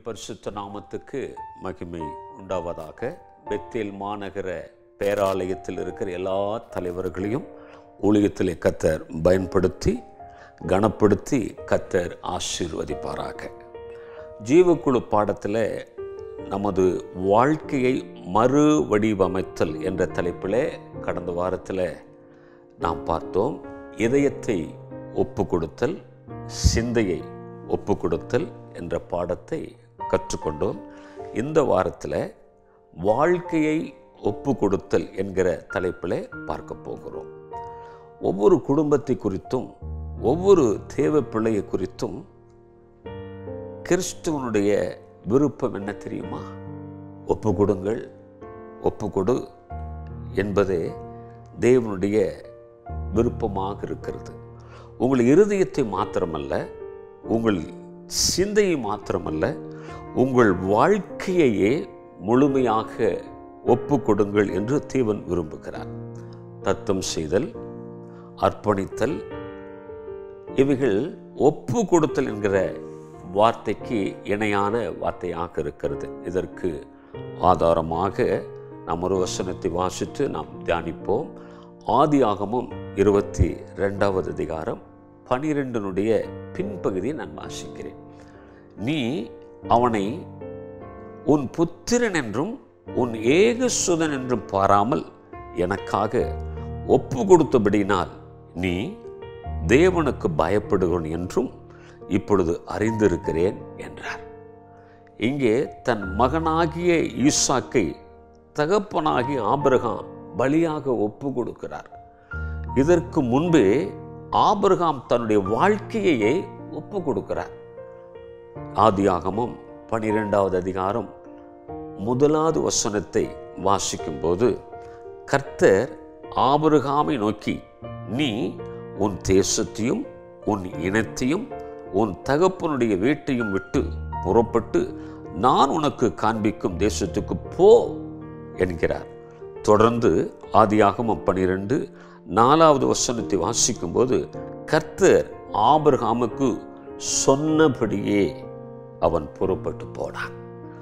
பரிசுத்த நாமத்துக்கு மகிமை உண்டாவதாக பெத்தேல் மாநகர பேராலயத்தில் இருக்கிற எல்லா தலைவர்களையும் ஊழியத்திலே கத்தர் பயன்படுத்தி கனப்படுத்தி கத்தர் ஆசீர்வதிப்பாராக ஜீவக்குழு பாடத்தில் நமது வாழ்க்கையை மறு வடிவமைத்தல் என்ற தலைப்பில் கடந்த வாரத்தில் நாம் பார்த்தோம் இதயத்தை ஒப்பு கொடுத்தல் சிந்தையை ஒப்பு கொடுத்தல் என்ற பாடத்தை கற்றுக்கொண்டோம் இந்த வாரத்தில் வாழ்க்கையை ஒப்பு கொடுத்தல் என்கிற தலைப்பில் பார்க்க போகிறோம் ஒவ்வொரு குடும்பத்தை குறித்தும் ஒவ்வொரு தேவ பிள்ளையை குறித்தும் கிறிஸ்துவனுடைய விருப்பம் என்ன தெரியுமா ஒப்பு கொடுங்கள் ஒப்பு கொடு என்பதே தேவனுடைய விருப்பமாக இருக்கிறது உங்கள் இருதயத்தை மாத்திரமல்ல உங்கள் சிந்தையை மாத்திரமல்ல உங்கள் வாழ்க்கையையே முழுமையாக ஒப்பு கொடுங்கள் என்று தேவன் விரும்புகிறார் தத்தம் செய்தல் அர்ப்பணித்தல் இவைகள் ஒப்பு கொடுத்தல் என்கிற வார்த்தைக்கு இணையான வார்த்தையாக இருக்கிறது இதற்கு ஆதாரமாக நாம் ஒரு வசனத்தை வாசித்து நாம் தியானிப்போம் ஆதியாகமும் இருபத்தி ரெண்டாவது அதிகாரம் பனிரெண்டினுடைய பின்பகுதியை நான் வாசிக்கிறேன் நீ அவனை உன் புத்திரன் என்றும் உன் ஏகசுதன் என்றும் பாராமல் எனக்காக ஒப்பு கொடுத்தபடினால் நீ தேவனுக்கு பயப்படுகிறவன் என்றும் இப்பொழுது அறிந்திருக்கிறேன் என்றார் இங்கே தன் மகனாகிய ஈசாக்கை தகப்பனாகி ஆபிரகாம் பலியாக ஒப்பு கொடுக்கிறார் இதற்கு முன்பே ஆபிரகாம் தன்னுடைய வாழ்க்கையையே ஒப்பு கொடுக்கிறார் ஆதியாகமும் பனிரெண்டாவது அதிகாரம் முதலாவது வசனத்தை வாசிக்கும்போது கர்த்தர் ஆபிரகாமை நோக்கி நீ உன் தேசத்தையும் உன் இனத்தையும் உன் தகப்பனுடைய வீட்டையும் விட்டு புறப்பட்டு நான் உனக்கு காண்பிக்கும் தேசத்துக்கு போ என்கிறார் தொடர்ந்து ஆதியாகமம் பனிரெண்டு நாலாவது வசனத்தை வாசிக்கும்போது கர்த்தர் ஆபிரகாமுக்கு சொன்னபடியே அவன் புறப்பட்டு போனான்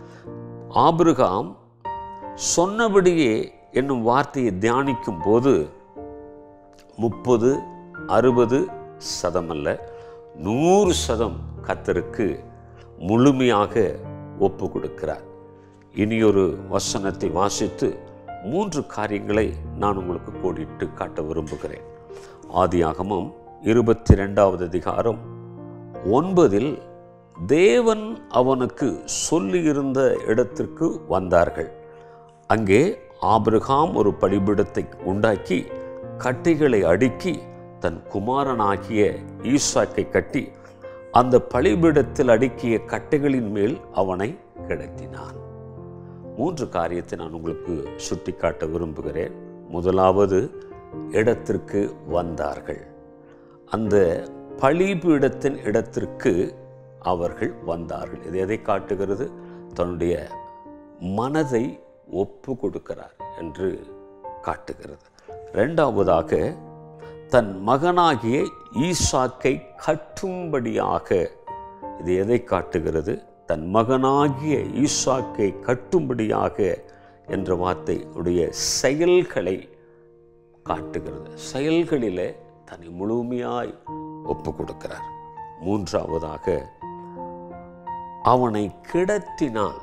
ஆபிரகாம் சொன்னபடியே என்னும் வார்த்தையை தியானிக்கும் போது முப்பது அறுபது சதம் அல்ல நூறு சதம் கத்தருக்கு முழுமையாக ஒப்பு கொடுக்கிறார் இனியொரு வசனத்தை வாசித்து மூன்று காரியங்களை நான் உங்களுக்கு கோடிட்டு காட்ட விரும்புகிறேன் ஆதியாகமும் இருபத்தி ரெண்டாவது அதிகாரம் ஒன்பதில் தேவன் அவனுக்கு சொல்லியிருந்த இடத்திற்கு வந்தார்கள் அங்கே ஆபிரகாம் ஒரு பலிபீடத்தை உண்டாக்கி கட்டைகளை அடுக்கி தன் குமாரனாகிய ஈசாக்கை கட்டி அந்த பலிபீடத்தில் அடுக்கிய கட்டைகளின் மேல் அவனை கிடத்தினான் மூன்று காரியத்தை நான் உங்களுக்கு சுட்டிக்காட்ட விரும்புகிறேன் முதலாவது இடத்திற்கு வந்தார்கள் அந்த பலிபீடத்தின் இடத்திற்கு அவர்கள் வந்தார்கள் இது எதை காட்டுகிறது தன்னுடைய மனதை ஒப்பு கொடுக்கிறார் என்று காட்டுகிறது ரெண்டாவதாக தன் மகனாகிய ஈசாக்கை கட்டும்படியாக இது எதை காட்டுகிறது தன் மகனாகிய ஈசாக்கை கட்டும்படியாக என்ற வார்த்தை உடைய செயல்களை காட்டுகிறது செயல்களிலே தன்னை முழுமையாய் ஒப்பு கொடுக்கிறார் மூன்றாவதாக அவனை கிடத்தினான்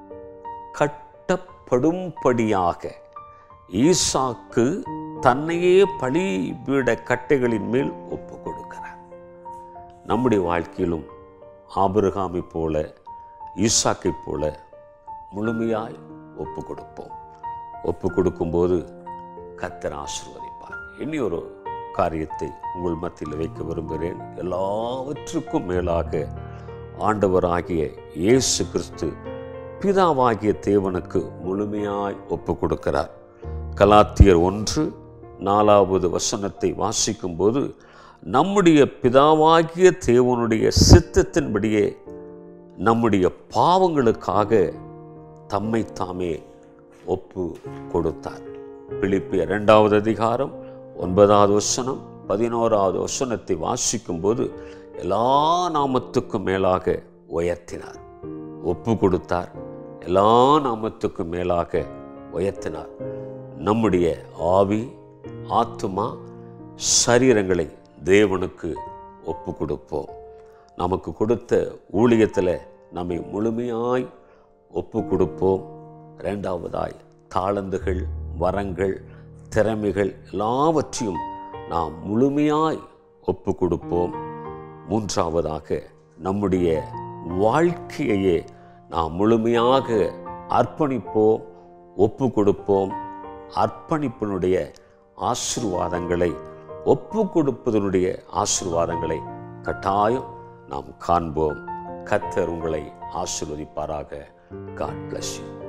கட்டப்படும்படியாக ஈசாக்கு தன்னையே பலிபீட கட்டைகளின் மேல் ஒப்பு கொடுக்கிறார் நம்முடைய வாழ்க்கையிலும் ஆபிரகாமை போல ஈசாக்கை போல முழுமையாய் ஒப்பு கொடுப்போம் ஒப்பு கொடுக்கும்போது கத்தர் ஆசிர்வதிப்பார் இனி ஒரு காரியத்தை உங்கள் மத்தியில் வைக்க விரும்புகிறேன் எல்லாவற்றுக்கும் மேலாக ஆண்டவராகிய இயேசு கிறிஸ்து பிதாவாகிய தேவனுக்கு முழுமையாய் ஒப்பு கொடுக்கிறார் கலாத்தியர் ஒன்று நாலாவது வசனத்தை வாசிக்கும்போது நம்முடைய பிதாவாகிய தேவனுடைய சித்தத்தின்படியே நம்முடைய பாவங்களுக்காக தம்மை தாமே ஒப்பு கொடுத்தார் பிலிப்பிய இரண்டாவது அதிகாரம் ஒன்பதாவது வசனம் பதினோராவது வசனத்தை வாசிக்கும்போது எல்லா நாமத்துக்கும் மேலாக உயர்த்தினார் ஒப்பு கொடுத்தார் எல்லா நாமத்துக்கும் மேலாக உயர்த்தினார் நம்முடைய ஆவி ஆத்துமா சரீரங்களை தேவனுக்கு ஒப்பு கொடுப்போம் நமக்கு கொடுத்த ஊழியத்தில் நம்மை முழுமையாய் ஒப்பு கொடுப்போம் ரெண்டாவதாய் தாளந்துகள் வரங்கள் திறமைகள் எல்லாவற்றையும் நாம் முழுமையாய் ஒப்பு கொடுப்போம் மூன்றாவதாக நம்முடைய வாழ்க்கையையே நாம் முழுமையாக அர்ப்பணிப்போம் ஒப்பு கொடுப்போம் அர்ப்பணிப்பினுடைய ஆசிர்வாதங்களை ஒப்பு கொடுப்பதனுடைய ஆசிர்வாதங்களை கட்டாயம் நாம் காண்போம் கத்தர் உங்களை ஆசிர்வதிப்பாராக காட் bless you